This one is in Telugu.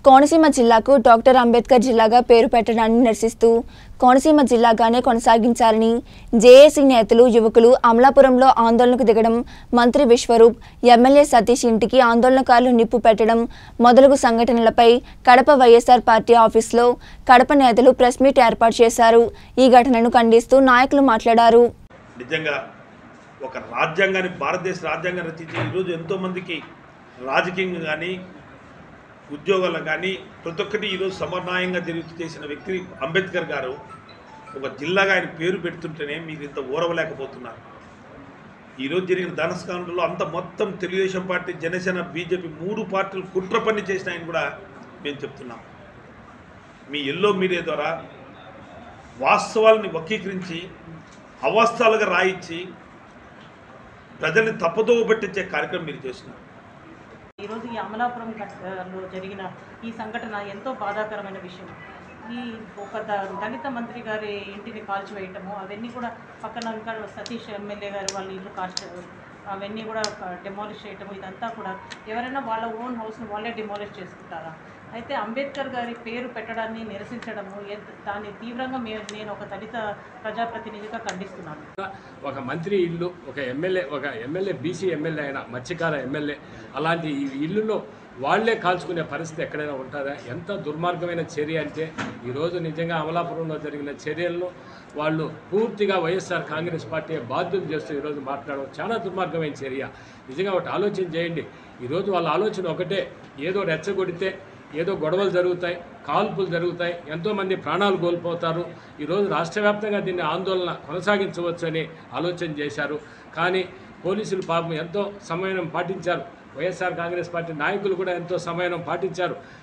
కోనసీమ జిల్లాకు డాక్టర్ అంబేద్కర్ జిల్లాగా పేరు పెట్టడాన్ని నిరసిస్తూ కోనసీమ జిల్లాగానే కొనసాగించాలని జేఏసీ నేతలు యువకులు అమలాపురంలో ఆందోళనకు దిగడం మంత్రి విశ్వరూప్ ఎమ్మెల్యే సతీష్ ఇంటికి ఆందోళనకారులు నిప్పు పెట్టడం మొదలగు సంఘటనలపై కడప వైఎస్ఆర్ పార్టీ ఆఫీసులో కడప నేతలు ప్రెస్ మీట్ ఏర్పాటు చేశారు ఈ ఘటనను ఖండిస్తూ నాయకులు మాట్లాడారు నిజంగా ఒక రాజ్యాంగాన్ని భారతదేశ రాజ్యాంగం రచించి ఈరోజు ఎంతోమందికి రాజకీయంగా కానీ ఉద్యోగాలు కానీ ప్రతి ఒక్కటి ఈరోజు సమన్వయంగా జరుగుతూ చేసిన వ్యక్తి అంబేద్కర్ గారు ఒక జిల్లాగా ఆయన పేరు పెడుతుంటేనే మీరు ఇంత ఓరవలేకపోతున్నారు ఈరోజు జరిగిన ధనస్కాండంలో అంత మొత్తం తెలుగుదేశం పార్టీ జనసేన బీజేపీ మూడు పార్టీలు కుట్ర పని చేసిన ఆయన కూడా మేము చెప్తున్నాం మీ ఎల్లో మీడియా ద్వారా వాస్తవాలని వక్రీకరించి అవాస్తవాలుగా రాయించి ప్రజల్ని తప్పుదోవ పట్టించే కార్యక్రమం మీరు చేస్తున్నారు ఈరోజు ఈ అమలాపురం ఘట- లో జరిగిన ఈ సంఘటన ఎంతో బాధాకరమైన విషయం ఈ ఒక ద- దళిత మంత్రి గారి ఇంటిని కాల్చివేయటము అవన్నీ కూడా పక్కన ఇంకా సతీష్ ఎమ్మెల్యే గారు వాళ్ళ ఇల్లు కాల్చ అవన్నీ కూడా డెమాలిష్ చేయటము ఇదంతా కూడా ఎవరైనా వాళ్ళ ఓన్ హౌస్ని వాళ్ళే డిమాలిష్ చేసుకుంటారా అయితే అంబేద్కర్ గారి పేరు పెట్టడాన్ని నిరసించడము ఎంత- దాన్ని తీవ్రంగా మే నేను ఒక దళిత ప్రజాప్రతినిధిగా ఖండిస్తున్నాను ఒక మంత్రి ఇల్లు ఒక ఎమ్మెల్యే ఒక ఎమ్మెల్యే బీసీ ఎమ్మెల్యే అయిన మత్స్యకార ఎమ్మెల్యే అలాంటి ఈ ఇల్లులో వాళ్ళే కాల్చుకునే పరిస్థితి ఎక్కడైనా ఉంటుందా ఎంత దుర్మార్గమైన చర్య అంటే ఈరోజు నిజంగా అమలాపురంలో జరిగిన చర్యలను వాళ్ళు పూర్తిగా వైఎస్ఆర్ కాంగ్రెస్ పార్టీ బాధ్యత చేస్తూ ఈరోజు మాట్లాడడం చాలా దుర్మార్గమైన చర్య నిజంగా ఒకటి ఆలోచన చేయండి ఈరోజు వాళ్ళ ఆలోచన ఒకటే ఏదో రెచ్చగొడితే ఏదో గొడవలు జరుగుతాయి కాల్పులు జరుగుతాయి ఎంతోమంది ప్రాణాలు కోల్పోతారు ఈరోజు రాష్ట్ర వ్యాప్తంగా దీన్ని ఆందోళన కొనసాగించవచ్చని ఆలోచన చేశారు కానీ పోలీసులు పాపం ఎంతో సమయం పాటించారు వైఎస్ఆర్ కాంగ్రెస్ పార్టీ నాయకులు కూడా ఎంతో సమయం పాటించారు